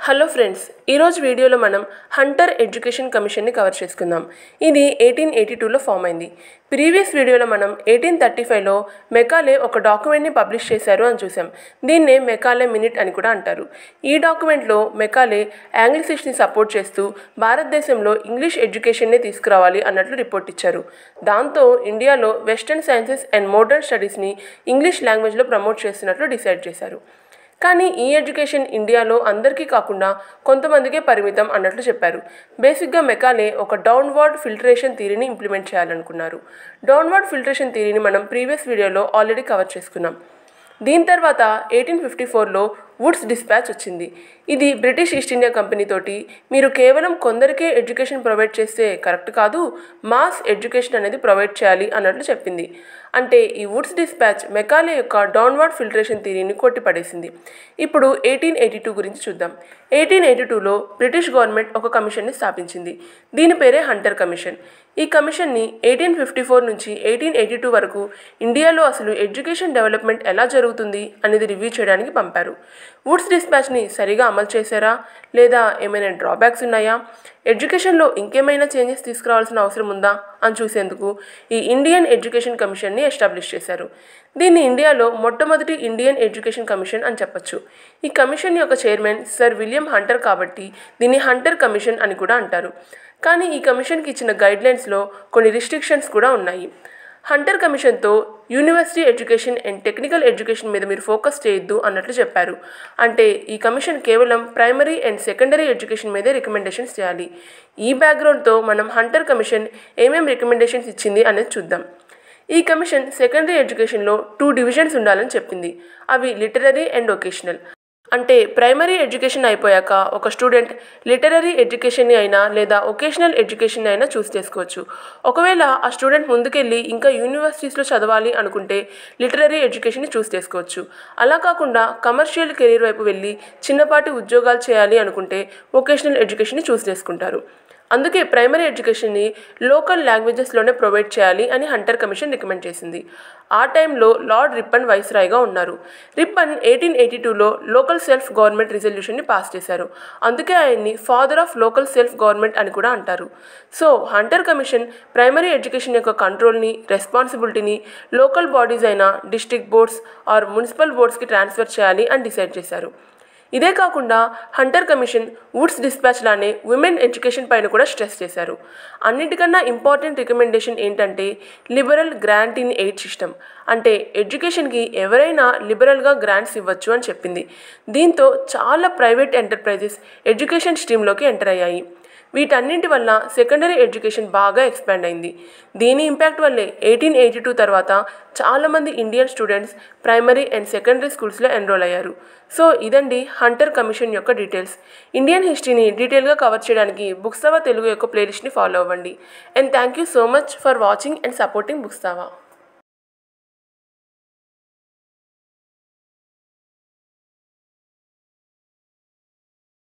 hello friends ఈరోజు వీడియోలో మనం హంటర్ ఎడ్యుకేషన్ కమిషన్ని కవర్ చేసుకుందాం ఇది ఎయిటీన్ ఎయిటీ టూలో ఫామ్ అయింది ప్రీవియస్ వీడియోలో మనం ఎయిటీన్ థర్టీ ఫైవ్లో మెకాలే ఒక డాక్యుమెంట్ని పబ్లిష్ చేశారు అని చూసాం దీన్నే మెకాలే మినిట్ అని కూడా అంటారు ఈ డాక్యుమెంట్లో మెకాలే యాంగ్లిసిస్ని సపోర్ట్ చేస్తూ భారతదేశంలో ఇంగ్లీష్ ఎడ్యుకేషన్ని తీసుకురావాలి అన్నట్లు రిపోర్ట్ ఇచ్చారు దాంతో ఇండియాలో వెస్టర్న్ సైన్సెస్ అండ్ మోడర్న్ స్టడీస్ని ఇంగ్లీష్ లాంగ్వేజ్లో ప్రమోట్ చేస్తున్నట్లు డిసైడ్ చేశారు కానీ ఈ ఎడ్యుకేషన్ ఇండియాలో అందరికీ కాకుండా కొంతమందికే పరిమితం అన్నట్లు చెప్పారు బేసిక్గా మెకాలే ఒక డౌన్వర్డ్ ఫిల్టరేషన్ థీరీని ఇంప్లిమెంట్ చేయాలనుకున్నారు డౌన్వర్డ్ ఫిల్టరేషన్ థీరీని మనం ప్రీవియస్ వీడియోలో ఆల్రెడీ కవర్ చేసుకున్నాం దీని తర్వాత ఎయిటీన్ ఫిఫ్టీ ఫోర్లో వుడ్స్ డిస్పాచ్ వచ్చింది ఇది బ్రిటిష్ ఈస్ట్ ఇండియా కంపెనీ తోటి మీరు కేవలం కొందరికే ఎడ్యుకేషన్ ప్రొవైడ్ చేస్తే కరెక్ట్ కాదు మాస్ ఎడ్యుకేషన్ అనేది ప్రొవైడ్ చేయాలి అన్నట్లు చెప్పింది అంటే ఈ వుడ్స్ డిస్పాచ్ మెకాలే యొక్క డౌన్వర్డ్ ఫిల్టరేషన్ థీరీని కొట్టిపడేసింది ఇప్పుడు ఎయిటీన్ ఎయిటీ టూ గురించి చూద్దాం ఎయిటీన్ ఎయిటీ టూలో బ్రిటిష్ గవర్నమెంట్ ఒక కమిషన్ని స్థాపించింది దీని పేరే హంటర్ కమిషన్ ఈ కమిషన్ని ఎయిటీన్ ఫిఫ్టీ ఫోర్ నుంచి ఎయిటీన్ ఎయిటీ టూ వరకు ఇండియాలో అసలు ఎడ్యుకేషన్ డెవలప్మెంట్ ఎలా జరుగుతుంది అనేది రివ్యూ చేయడానికి పంపారు వుడ్స్ డిస్పాచ్ని సరిగా అమలు చేశారా లేదా ఏమైనా డ్రాబ్యాక్స్ ఉన్నాయా ఎడ్యుకేషన్లో ఇంకేమైనా చేంజెస్ తీసుకురావాల్సిన అవసరం ఉందా అని చూసేందుకు ఈ ఇండియన్ ఎడ్యుకేషన్ కమిషన్ని ఎస్టాబ్లిష్ చేశారు దీన్ని ఇండియాలో మొట్టమొదటి ఇండియన్ ఎడ్యుకేషన్ కమిషన్ అని చెప్పొచ్చు ఈ కమిషన్ యొక్క చైర్మన్ సర్ విలియం హంటర్ కాబట్టి దీన్ని హంటర్ కమిషన్ అని కూడా అంటారు కానీ ఈ కమిషన్కి ఇచ్చిన గైడ్లైన్స్లో కొన్ని రిస్ట్రిక్షన్స్ కూడా ఉన్నాయి హంటర్ కమిషన్తో university education and technical education మీద మీరు ఫోకస్ చేయొద్దు అన్నట్లు చెప్పారు అంటే ఈ కమిషన్ కేవలం ప్రైమరీ అండ్ సెకండరీ ఎడ్యుకేషన్ మీదే రికమెండేషన్స్ చేయాలి ఈ బ్యాక్గ్రౌండ్తో మనం హంటర్ కమిషన్ ఏమేం రికమెండేషన్స్ ఇచ్చింది అనేది చూద్దాం ఈ కమిషన్ సెకండరీ ఎడ్యుకేషన్లో టూ డివిజన్స్ ఉండాలని చెప్పింది అవి లిటరరీ అండ్ ఒకేషనల్ అంటే ప్రైమరీ ఎడ్యుకేషన్ అయిపోయాక ఒక స్టూడెంట్ లిటరరీ ఎడ్యుకేషన్ని అయినా లేదా ఒకేషనల్ ఎడ్యుకేషన్ అయినా చూస్ చేసుకోవచ్చు ఒకవేళ ఆ స్టూడెంట్ ముందుకెళ్ళి ఇంకా యూనివర్సిటీస్లో చదవాలి అనుకుంటే లిటరరీ ఎడ్యుకేషన్ని చూస్ చేసుకోవచ్చు అలా కాకుండా కమర్షియల్ కెరీర్ వైపు వెళ్ళి చిన్నపాటి ఉద్యోగాలు చేయాలి అనుకుంటే వొకేషనల్ ఎడ్యుకేషన్ని చూస్ చేసుకుంటారు అందుకే ప్రైమరీ ఎడ్యుకేషన్ని లోకల్ లాంగ్వేజెస్లోనే ప్రొవైడ్ చేయాలి అని హంటర్ కమిషన్ రికమెండ్ చేసింది ఆ టైంలో లార్డ్ రిప్పన్ వైస్రాయ్గా ఉన్నారు రిప్పన్ ఎయిటీన్ ఎయిటీ టూలో లోకల్ సెల్ఫ్ గవర్నమెంట్ రిజల్యూషన్ని పాస్ చేశారు అందుకే ఆయన్ని father of local self government అని కూడా అంటారు so Hunter commission primary education యొక్క కంట్రోల్ని రెస్పాన్సిబిలిటీని లోకల్ బాడీస్ అయిన డిస్ట్రిక్ట్ బోర్డ్స్ ఆర్ మున్సిపల్ బోర్డ్స్కి ట్రాన్స్ఫర్ చేయాలి అని డిసైడ్ చేశారు ఇదే కాకుండా హంటర్ కమిషన్ వుడ్స్ డిస్పాచ్ లానే ఉమెన్ ఎడ్యుకేషన్ పైన కూడా స్ట్రెస్ చేశారు అన్నిటికన్నా ఇంపార్టెంట్ రికమెండేషన్ ఏంటంటే liberal grant in aid system అంటే ఎడ్యుకేషన్కి ఎవరైనా లిబరల్గా గ్రాంట్స్ ఇవ్వచ్చు అని చెప్పింది దీంతో చాలా ప్రైవేట్ ఎంటర్ప్రైజెస్ ఎడ్యుకేషన్ స్ట్రీమ్లోకి ఎంటర్ అయ్యాయి వీటన్నింటి వల్ల సెకండరీ ఎడ్యుకేషన్ బాగా ఎక్స్పాండ్ అయింది దీని ఇంపాక్ట్ వల్లే ఎయిటీన్ ఎయిటీ టూ తర్వాత చాలామంది Indian students primary and secondary స్కూల్స్లో ఎన్రోల్ అయ్యారు సో ఇదండి హంటర్ కమిషన్ యొక్క డీటెయిల్స్ ఇండియన్ హిస్టరీని డీటెయిల్గా కవర్ చేయడానికి బుక్స్తవా తెలుగు యొక్క ప్లేలిస్ట్ని ఫాలో అవ్వండి and thank you so much for watching and supporting బుక్స్తవా